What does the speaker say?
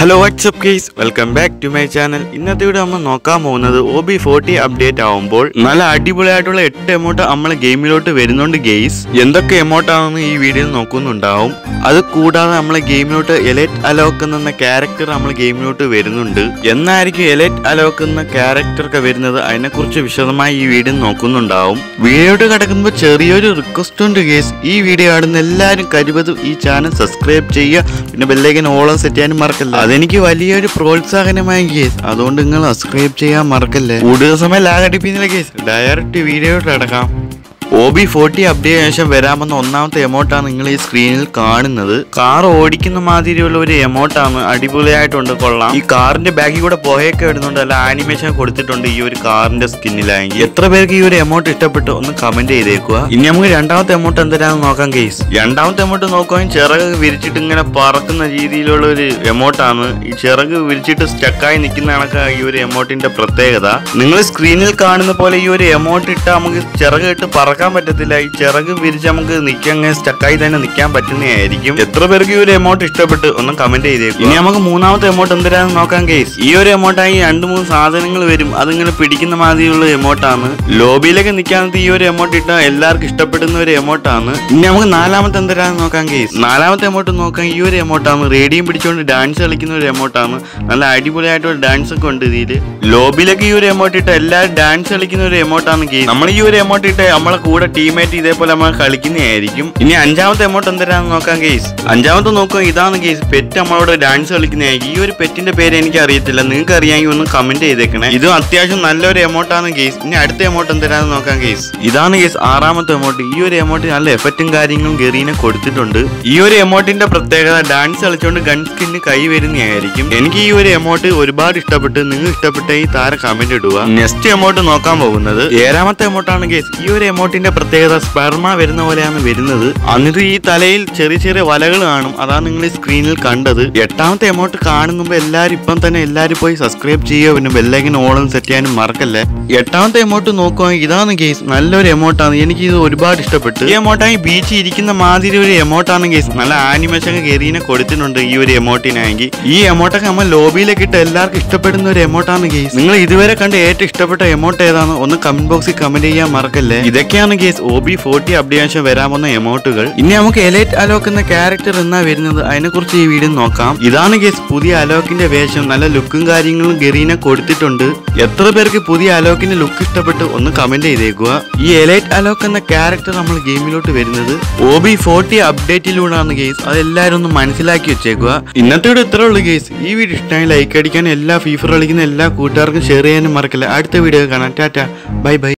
hello what's up guys welcome back to my channel ഇന്നത്തെ video നമ്മൾ നോക്കാൻ പോകുന്നത് ഒ ബി ഫോർട്ടി അപ്ഡേറ്റ് ആവുമ്പോൾ നല്ല അടിപൊളിയായിട്ടുള്ള എട്ട് എമൗണ്ട് നമ്മൾ ഗെയിമിലോട്ട് വരുന്നുണ്ട് ഗെയ്സ് എന്തൊക്കെ എമൗണ്ട് ആണെന്ന് ഈ വീഡിയോയിൽ നോക്കുന്നുണ്ടാവും അത് കൂടാതെ നമ്മളെ ഗെയിമിലോട്ട് എലൈറ്റ് അലോക്ക് എന്ന ക്യാരക്ടർ നമ്മൾ ഗെയിമിലോട്ട് വരുന്നുണ്ട് എന്നായിരിക്കും എലൈറ്റ് അലോക്ക് എന്ന ക്യാരക്ടർ ഒക്കെ വരുന്നത് അതിനെക്കുറിച്ച് വിശദമായി ഈ വീഡിയോ നോക്കുന്നുണ്ടാവും വീഡിയോട്ട് കിടക്കുമ്പോൾ ചെറിയൊരു റിക്വസ്റ്റ് ഉണ്ട് ഗേസ് ഈ വീഡിയോ കാണുന്ന എല്ലാവരും കരുവതും ഈ ചാനൽ സബ്സ്ക്രൈബ് ചെയ്യുക പിന്നെ ബെല്ലൈക്കൻ ഓളം സെറ്റ് ചെയ്യാനും മറക്കല്ല അതെനിക്ക് വലിയൊരു പ്രോത്സാഹനമായി കേസ് അതുകൊണ്ട് നിങ്ങൾ സബ്സ്ക്രൈബ് ചെയ്യാൻ മറക്കല്ലേ കൂടുതൽ സമയം ലാഗടിപ്പിക്കുന്നില്ല കേസ് ഡയറക്റ്റ് വീഡിയോട്ട് അടക്കാം ഒ ബി ഫോർട്ടി അപ്ഡേറ്റ് ശേഷം വരാമെന്ന ഒന്നാമത്തെ എമൗണ്ടാണ് നിങ്ങൾ ഈ സ്ക്രീനിൽ കാണുന്നത് കാർ ഓടിക്കുന്ന മാതിരിയുള്ള ഒരു എമൗണ്ടാണ് അടിപൊളിയായിട്ടുണ്ട് കൊള്ളാം ഈ കാറിന്റെ ബാഗിൽ കൂടെ പുകയൊക്കെ വരുന്നുണ്ട് അല്ല ആനിമേഷൻ കൊടുത്തിട്ടുണ്ട് ഈ ഒരു കാറിന്റെ സ്കിന്നിലായെങ്കിൽ എത്ര പേർക്ക് ഈ ഒരു എമൗണ്ട് ഇഷ്ടപ്പെട്ടു ഒന്ന് കമന്റ് ചെയ്തേക്കുക ഇനി നമുക്ക് രണ്ടാമത്തെ എമൗണ്ട് എന്തിനാന്ന് നോക്കാം കേസ് രണ്ടാമത്തെ എമൗണ്ട് നോക്കുകയും ചിറക് വിരിച്ചിട്ട് ഇങ്ങനെ പറക്കുന്ന രീതിയിലുള്ള ഒരു എമൗണ്ടാണ് ഈ ചിറക് വിരിച്ചിട്ട് സ്റ്റക്കായി നിൽക്കുന്ന കണക്ക് ഈ ഒരു എമൗണ്ടിന്റെ പ്രത്യേകത നിങ്ങൾ സ്ക്രീനിൽ കാണുന്ന പോലെ ഈ ഒരു എമൗണ്ട് ഇട്ട് നമുക്ക് ചിറക് ഇട്ട് പറക്കാൻ പറ്റത്തില്ല ഈ ചിറക് വിരിച്ച് നമുക്ക് നിൽക്കാൻ സ്റ്റക്കായി തന്നെ നിൽക്കാൻ പറ്റുന്നതായിരിക്കും എത്ര പേർക്ക് ഈ ഒരു എമൗണ്ട് ഇഷ്ടപ്പെട്ട് ഒന്ന് കമന്റ് ചെയ്തേക്കും ഇനി നമുക്ക് മൂന്നാമത്തെ എമൗണ്ട് എന്തിനാന്ന് നോക്കാം കേസ് ഈ ഒരു എമൗണ്ടായി രണ്ട് മൂന്ന് സാധനങ്ങൾ വരും അതിങ്ങനെ പിടിക്കുന്ന മാതിരിയുള്ള എമൗണ്ടാണ് ലോബിയിലേക്ക് നിൽക്കാനത്ത് ഈ ഒരു എമൗണ്ട് ഇട്ടാൽ എല്ലാവർക്കും ഇഷ്ടപ്പെടുന്ന ഒരു എമൗണ്ടാണ് ഇനി നമുക്ക് നാലാമത്തെ എന്തിനാന്ന് നോക്കാം കേസ് നാലാമത്തെ എമൗണ്ട് നോക്കാം ഈ ഒരു എമൗണ്ടാണ് റേഡിയം പിടിച്ചുകൊണ്ട് ഡാൻസ് കളിക്കുന്ന ഒരു എമൗണ്ടാണ് നല്ല അടിപൊളിയായിട്ടുള്ള ഡാൻസ് ഒക്കെ ഉണ്ട് ഇതില് ലോബിയിലേക്ക് ഈ ഒരു എമൗണ്ട് ഇട്ട എല്ലാവരും ഡാൻസ് കളിക്കുന്ന ഒരു എമൗണ്ടാണ് കേസ് നമ്മൾ ഈ ഒരു എമൗണ്ട് ഇട്ട് നമ്മളെ കൂടെ ടീമേറ്റ് ഇതേപോലെ നമ്മൾ കളിക്കുന്നതായിരിക്കും ഇനി അഞ്ചാമത്തെ എമൗണ്ട് എന്തിനാന്ന് നോക്കാം കേസ് അഞ്ചാമത്തെ നോക്കുക ഇതാണ് കേസ് പെറ്റ് നമ്മളോട് ഡാൻസ് കളിക്കുന്നതായിരിക്കും ഈ ഒരു പെറ്റിന്റെ പേര് എനിക്ക് അറിയത്തില്ല നിങ്ങൾക്ക് അറിയാമെങ്കിൽ ഒന്ന് കമന്റ് ചെയ്തേക്കണേ ഇതും അത്യാവശ്യം നല്ലൊരു എമൗണ്ട് ആണ് കേസ് ഇനി അടുത്ത എമൗണ്ട് എന്തിനാന്ന് നോക്കാം കേസ് ഇതാണ് കേസ് ആറാമത്തെ എമൗണ്ട് ഈ ഒരു എമൗണ്ട് നല്ല എഫക്റ്റും കാര്യങ്ങളും ഗെറീനെ കൊടുത്തിട്ടുണ്ട് ഈ ഒരു എമൗണ്ടിന്റെ പ്രത്യേകത ഡാൻസ് കളിച്ചുകൊണ്ട് ഗൺ സ്കിന്ന് കൈ വരുന്നതായിരിക്കും എനിക്ക് ഈ ഒരു എമൗണ്ട് ഒരുപാട് ഇഷ്ടപ്പെട്ട് നിങ്ങൾ ഇഷ്ടപ്പെട്ട ഈ താരം കമന്റ് ഇടുക നെക്സ്റ്റ് എമൗണ്ട് നോക്കാൻ പോകുന്നത് ഏഴാമത്തെ എമൗണ്ടാണ് കേസ് ഈ ഒരു എമൗണ്ടിന്റെ പ്രത്യേകത സ്പെർമ വരുന്ന പോലെയാണ് വരുന്നത് എന്നിട്ട് ഈ തലയിൽ ചെറിയ ചെറിയ വലകൾ കാണും അതാണ് നിങ്ങൾ ഈ സ്ക്രീനിൽ കണ്ടത് എട്ടാമത്തെ എമൗണ്ട് കാണുമ്പോൾ എല്ലാവരും ഇപ്പം തന്നെ എല്ലാവരും പോയി സബ്സ്ക്രൈബ് ചെയ്യുക പിന്നെ ബെല്ലൈക്കൻ ഓളം സെറ്റ് ചെയ്യാനും മറക്കല്ലേ എട്ടാമത്തെ എമൗണ്ട് നോക്കുവാണെങ്കിൽ ഇതാണ് കേസ് നല്ലൊരു എമൗണ്ടാണ് എനിക്ക് ഇത് ഒരുപാട് ഇഷ്ടപ്പെട്ടു ഈ എമൗണ്ടായി ബീച്ചിൽ ഇരിക്കുന്ന മാതിരി ഒരു എമൗണ്ടാണ് കേസ് നല്ല ആനിമേഷൻ ഗെറീനെ കൊടുത്തിട്ടുണ്ട് ഈ ഒരു എമൗണ്ടിനാണെങ്കിൽ ഈ എമൗണ്ടൊക്കെ നമ്മൾ ലോബിയിലേക്ക് ഇട്ട് എല്ലാവർക്കും ഇഷ്ടപ്പെടുന്ന ഒരു എമൗണ്ടാണ് കേസ് നിങ്ങൾ ഇതുവരെ കണ്ട് ഏറ്റവും ഇഷ്ടപ്പെട്ട എമൗണ്ട് ഏതാണ് ഒന്ന് കമന്റ് ബോക്സിൽ കമന്റ് ചെയ്യാൻ മറക്കല്ലേ ഇതൊക്കെയാണ് guys O B forty updation വരാമെന്ന എമൗണ്ടുകൾ ഇനി നമുക്ക് എലൈറ്റ് അലോക്ക് എന്ന ക്യാരക്ടർ എന്നാ വരുന്നത് അതിനെക്കുറിച്ച് ഈ വീഡിയോ നോക്കാം ഇതാണ് കേസ് പുതിയ അലോക്കിന്റെ വേഷം നല്ല ലുക്കും കാര്യങ്ങളും ഗെറീനെ കൊടുത്തിട്ടുണ്ട് എത്ര പേർക്ക് പുതിയ അലോക്കിന്റെ ലുക്ക് ഇഷ്ടപ്പെട്ട് ഒന്ന് കമന്റ് ചെയ്തേക്കുക ഈ എലൈറ്റ് അലോക്ക് എന്ന ക്യാരക്ടർ നമ്മൾ ഗെയിമിലോട്ട് വരുന്നത് ഒ ബി ഫോർട്ടി അപ്ഡേറ്റിലൂടെയാണ് കേസ് അത് എല്ലാവരും ഒന്ന് മനസ്സിലാക്കി വെച്ചേക്കുക ഇന്നത്തെ വീഡിയോ ഇത്രേ ഉള്ളൂ കേസ് ഈ വീഡിയോ ഇഷ്ടമായി ലൈക്ക് അടിക്കാൻ എല്ലാ ഫീഫർ കളിക്കുന്ന എല്ലാ കൂട്ടുകാർക്കും ഷെയർ ചെയ്യാനും മറക്കില്ല അടുത്ത വീഡിയോ കാണാം ടാറ്റ ബൈ ബൈ